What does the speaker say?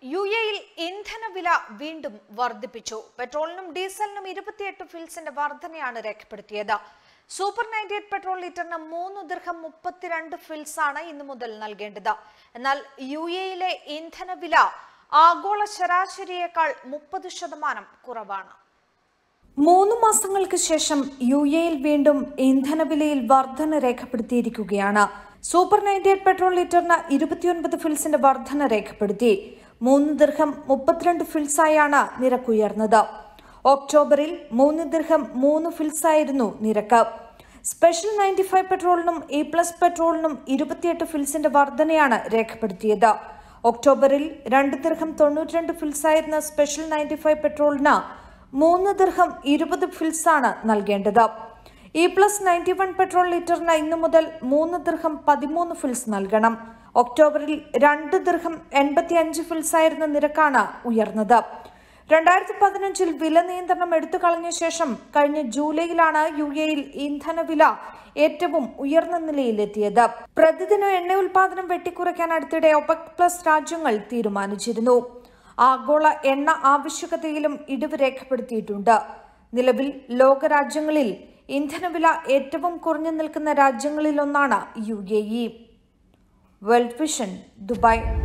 U എയിൽ ഇന്ധനവില വീണ്ടും വർദ്ധിപ്പിച്ചു പെട്രോളിനും ഡീസലിനും ഇരുപത്തിയെട്ട് ഫിൽസിന്റെ വർധനയാണ് രേഖപ്പെടുത്തിയത് സൂപ്പർ നയൻറ്റി എയ്റ്റ് പെട്രോൾ ലിറ്ററിന് മൂന്ന് ദീർഘം മുപ്പത്തിരണ്ട് ഫിൽസ് ആണ് ഇന്നു മുതൽ നൽകേണ്ടത് എന്നാൽ യു എയിലെ ഇന്ധനവില ആഗോള ശരാശരിയേക്കാൾ മുപ്പത് ശതമാനം കുറവാണ് മൂന്ന് മാസങ്ങൾക്ക് ശേഷം യു എയിൽ വീണ്ടും ഇന്ധനവിലയിൽ വർധന രേഖപ്പെടുത്തിയിരിക്കുകയാണ് സൂപ്പർ നയൻറ്റി എയ്റ്റ് പെട്രോൾ ലിറ്ററിന് ഇരുപത്തിയൊൻപത് ഫിൽസിന്റെ വർധന രേഖപ്പെടുത്തി മൂന്ന് ദീർഘം മുപ്പത്തിരണ്ട് ഫിൽസായാണ് നിരക്കുയർന്നത് ഒക്ടോബറിൽ മൂന്ന് ദീർഘം മൂന്ന് ഫിൽസായിരുന്നു നിരക്ക് സ്പെഷ്യൽ നയൻറ്റി ഫൈവ് പെട്രോളിനും ഇ പ്ലസ് പെട്രോളിനും ഇരുപത്തിയെട്ട് ഫിൽസിന്റെ വർധനയാണ് രേഖപ്പെടുത്തിയത് ഒക്ടോബറിൽ രണ്ട് ദീർഘം തൊണ്ണൂറ്റിരണ്ട് ഫിൽസായിരുന്ന സ്പെഷ്യൽ നയൻറ്റി ഫൈവ് പെട്രോളിന് മൂന്ന് ദീർഘം ഇരുപത് ഫിൽസാണ് നൽകേണ്ടത് E plus ninety one petrol ലിറ്ററിന് ഇന്നു മുതൽ മൂന്ന് ദീർഘം പതിമൂന്ന് ഫിൽസ് നൽകണം ഒക്ടോബറിൽ രണ്ട് ദീർഘം എൺപത്തി അഞ്ച് ഫിൽസായിരുന്ന നിരക്കാണ് ഉയർന്നത് രണ്ടായിരത്തി പതിനഞ്ചിൽ വില നിയന്ത്രണം എടുത്തു കളഞ്ഞ ശേഷം കഴിഞ്ഞ ജൂലൈയിലാണ് യു എയിൽ ഇന്ധനവില ഏറ്റവും ഉയർന്ന നിലയിലെത്തിയത് പ്രതിദിന എണ്ണ ഉൽപാദനം വെട്ടിക്കുറയ്ക്കാൻ അടുത്തിടെ ഒപെക് പ്ലസ് രാജ്യങ്ങൾ തീരുമാനിച്ചിരുന്നു ആഗോള എണ്ണ ആവശ്യകതയിലും ഇടിവ് രേഖപ്പെടുത്തിയിട്ടുണ്ട് നിലവിൽ ലോകരാജ്യങ്ങളിൽ ഇന്ധനവില ഏറ്റവും കുറഞ്ഞു നിൽക്കുന്ന രാജ്യങ്ങളിലൊന്നാണ് U A E world vision Dubai